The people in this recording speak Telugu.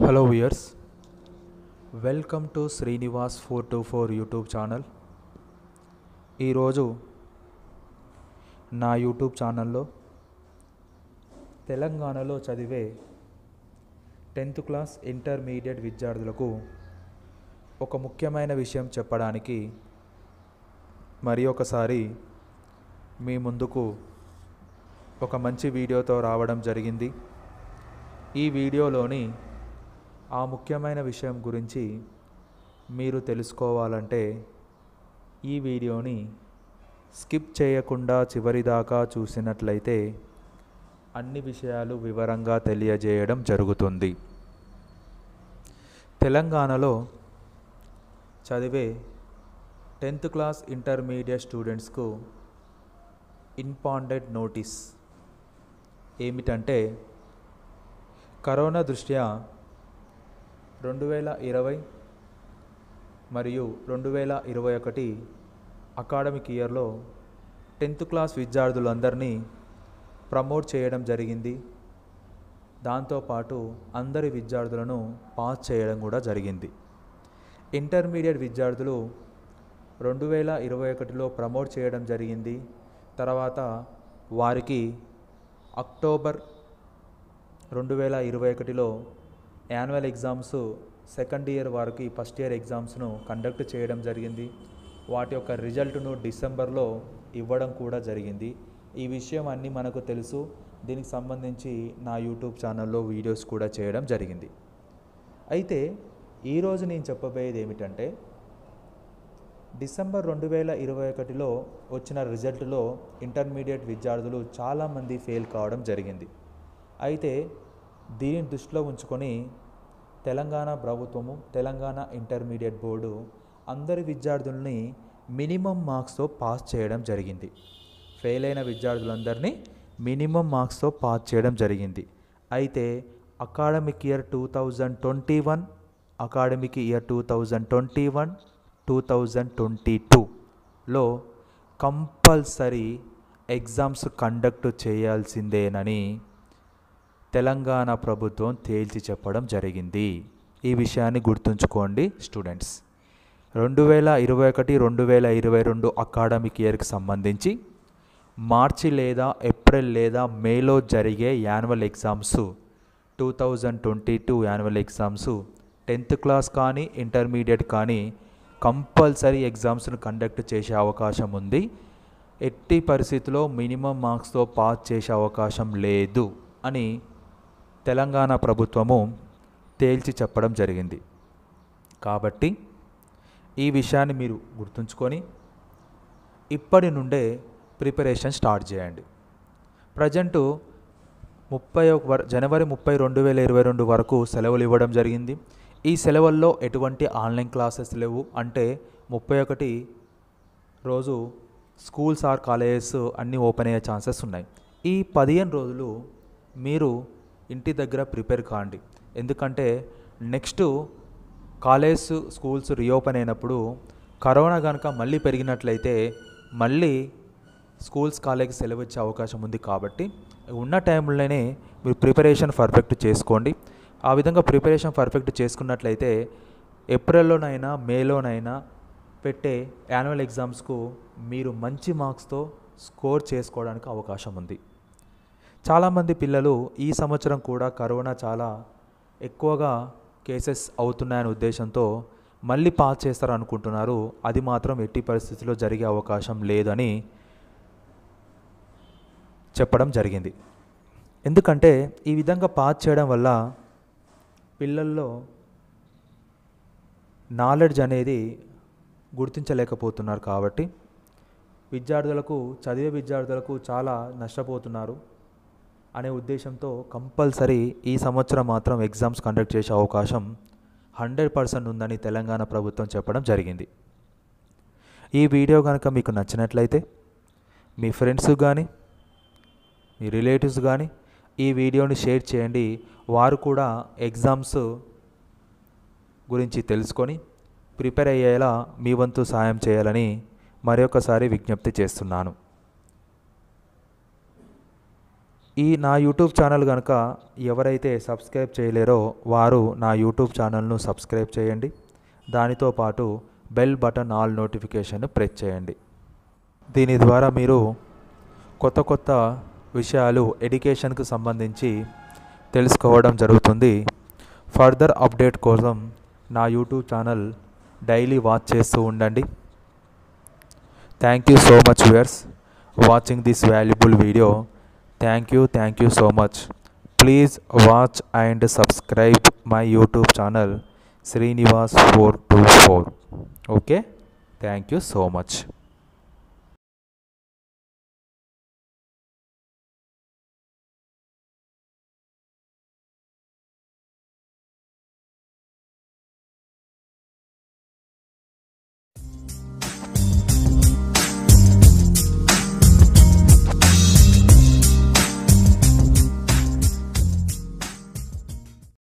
hello viewers welcome to Srinivas four two four YouTube channel ఈరోజు నా యూట్యూబ్ ఛానల్లో తెలంగాణలో చదివే టెన్త్ క్లాస్ ఇంటర్మీడియట్ విద్యార్థులకు ఒక ముఖ్యమైన విషయం చెప్పడానికి మరి ఒకసారి మీ ముందుకు ఒక మంచి వీడియోతో రావడం జరిగింది ఈ వీడియోలోని ఆ ముఖ్యమైన విషయం గురించి మీరు తెలుసుకోవాలంటే ఈ వీడియోని స్కిప్ చేయకుండా చివరిదాకా చూసినట్లయితే అన్ని విషయాలు వివరంగా తెలియజేయడం జరుగుతుంది తెలంగాణలో చదివే టెన్త్ క్లాస్ ఇంటర్మీడియట్ స్టూడెంట్స్కు ఇంపాండెడ్ నోటీస్ ఏమిటంటే కరోనా దృష్ట్యా రెండు వేల ఇరవై మరియు రెండు వేల ఇరవై ఒకటి అకాడమిక్ ఇయర్లో టెన్త్ క్లాస్ విద్యార్థులందరినీ ప్రమోట్ చేయడం జరిగింది దాంతోపాటు అందరి విద్యార్థులను పాస్ చేయడం కూడా జరిగింది ఇంటర్మీడియట్ విద్యార్థులు రెండు వేల ఇరవై ఒకటిలో ప్రమోట్ చేయడం జరిగింది తర్వాత వారికి అక్టోబర్ రెండు వేల ఇరవై ఒకటిలో యాన్యువల్ ఎగ్జామ్స్ సెకండ్ ఇయర్ వారికి ఫస్ట్ ఇయర్ ఎగ్జామ్స్ను కండక్ట్ చేయడం జరిగింది వాటి యొక్క రిజల్ట్ను డిసెంబర్లో ఇవ్వడం కూడా జరిగింది ఈ విషయం అన్నీ మనకు తెలుసు దీనికి సంబంధించి నా యూట్యూబ్ ఛానల్లో వీడియోస్ కూడా చేయడం జరిగింది అయితే ఈరోజు నేను చెప్పబోయేది ఏమిటంటే డిసెంబర్ రెండు వేల ఇరవై ఒకటిలో వచ్చిన రిజల్ట్లో ఇంటర్మీడియట్ విద్యార్థులు చాలామంది ఫెయిల్ కావడం జరిగింది అయితే దీనిని దృష్టిలో ఉంచుకొని తెలంగాణ ప్రభుత్వము తెలంగాణ ఇంటర్మీడియట్ బోర్డు అందరి విద్యార్థుల్ని మినిమం మార్క్స్తో పాస్ చేయడం జరిగింది ఫెయిల్ అయిన విద్యార్థులందరినీ మినిమం మార్క్స్తో పాస్ చేయడం జరిగింది అయితే academic year two thousand twenty one academic year two thousand twenty one two thousand twenty టూలో కంపల్సరీ ఎగ్జామ్స్ కండక్ట్ చేయాల్సిందేనని తెలంగాణ ప్రభుత్వం తేల్చి చెప్పడం జరిగింది ఈ విషయాన్ని గుర్తుంచుకోండి స్టూడెంట్స్ రెండు వేల ఇరవై ఒకటి రెండు వేల ఇరవై రెండు అకాడమిక్ ఇయర్కి సంబంధించి మార్చి లేదా ఏప్రిల్ లేదా మేలో జరిగే annual exams two thousand twenty two annual exams tenth class కానీ ఇంటర్మీడియట్ కానీ కంపల్సరీ ఎగ్జామ్స్ను కండక్ట్ చేసే అవకాశం ఉంది ఎట్టి పరిస్థితిలో మినిమం మార్క్స్తో పాస్ చేసే అవకాశం లేదు అని తెలంగాణ ప్రభుత్వము తేల్చి చెప్పడం జరిగింది కాబట్టి ఈ విషయాన్ని మీరు గుర్తుంచుకొని ఇప్పటి నుండే ప్రిపరేషన్ స్టార్ట్ చేయండి ప్రజెంటు ముప్పై ఒక వర జనవరి ముప్పై రెండు వేల ఇరవై రెండు వరకు సెలవులు ఇవ్వడం జరిగింది ఈ సెలవుల్లో ఎటువంటి ఆన్లైన్ క్లాసెస్ లేవు అంటే ముప్పై ఒకటి రోజు స్కూల్స్ ఆర్ కాలేజెస్ అన్నీ ఓపెన్ అయ్యే ఛాన్సెస్ ఉన్నాయి ఈ పదిహేను రోజులు మీరు ఇంటి దగ్గర ప్రిపేర్ కాండి ఎందుకంటే నెక్స్ట్ కాలేజ్ స్కూల్స్ రీఓపెన్ అయినప్పుడు కరోనా కనుక మళ్ళీ పెరిగినట్లయితే మళ్ళీ స్కూల్స్ కాలేజ్ సెలవు ఇచ్చే అవకాశం ఉంది కాబట్టి ఉన్న టైంలోనే మీరు ప్రిపరేషన్ పర్ఫెక్ట్ చేసుకోండి ఆ విధంగా ప్రిపరేషన్ పర్ఫెక్ట్ చేసుకున్నట్లయితే ఏప్రిల్లోనైనా మేలోనైనా పెట్టే యాన్యువల్ ఎగ్జామ్స్కు మీరు మంచి మార్క్స్తో స్కోర్ చేసుకోవడానికి అవకాశం ఉంది చాలామంది పిల్లలు ఈ సంవత్సరం కూడా కరోనా చాలా ఎక్కువగా కేసెస్ అవుతున్నాయనే ఉద్దేశంతో మళ్ళీ పాస్ చేస్తారు అనుకుంటున్నారు అది మాత్రం ఎట్టి పరిస్థితుల్లో జరిగే అవకాశం లేదని చెప్పడం జరిగింది ఎందుకంటే ఈ విధంగా పాస్ చేయడం వల్ల పిల్లల్లో నాలెడ్జ్ అనేది గుర్తించలేకపోతున్నారు కాబట్టి విద్యార్థులకు చదివే విద్యార్థులకు చాలా నష్టపోతున్నారు అనే ఉద్దేశంతో కంపల్సరీ ఈ సంవత్సరం మాత్రం ఎగ్జామ్స్ కండక్ట్ చేసే అవకాశం హండ్రెడ్ పర్సెంట్ ఉందని తెలంగాణ ప్రభుత్వం చెప్పడం జరిగింది ఈ వీడియో కనుక మీకు నచ్చినట్లయితే మీ ఫ్రెండ్స్ కానీ మీ రిలేటివ్స్ కానీ ఈ వీడియోని షేర్ చేయండి వారు కూడా ఎగ్జామ్స్ గురించి తెలుసుకొని ప్రిపేర్ అయ్యేలా మీ వంతు సాయం చేయాలని మరొకసారి విజ్ఞప్తి చేస్తున్నాను ఈ నా యూట్యూబ్ ఛానల్ కనుక ఎవరైతే సబ్స్క్రైబ్ చేయలేరో వారు నా యూట్యూబ్ ఛానల్ను సబ్స్క్రైబ్ చేయండి దానితో పాటు bell button all notification press చేయండి దీని ద్వారా మీరు కొత్త కొత్త విషయాలు ఎడ్యుకేషన్కు సంబంధించి తెలుసుకోవడం జరుగుతుంది ఫర్దర్ అప్డేట్ కోసం నా యూట్యూబ్ ఛానల్ డైలీ వాచ్ చేస్తూ ఉండండి thank you so much viewers watching this valuable video thank you thank you so much please watch and subscribe my YouTube channel Srinivas four two four okay thank you so much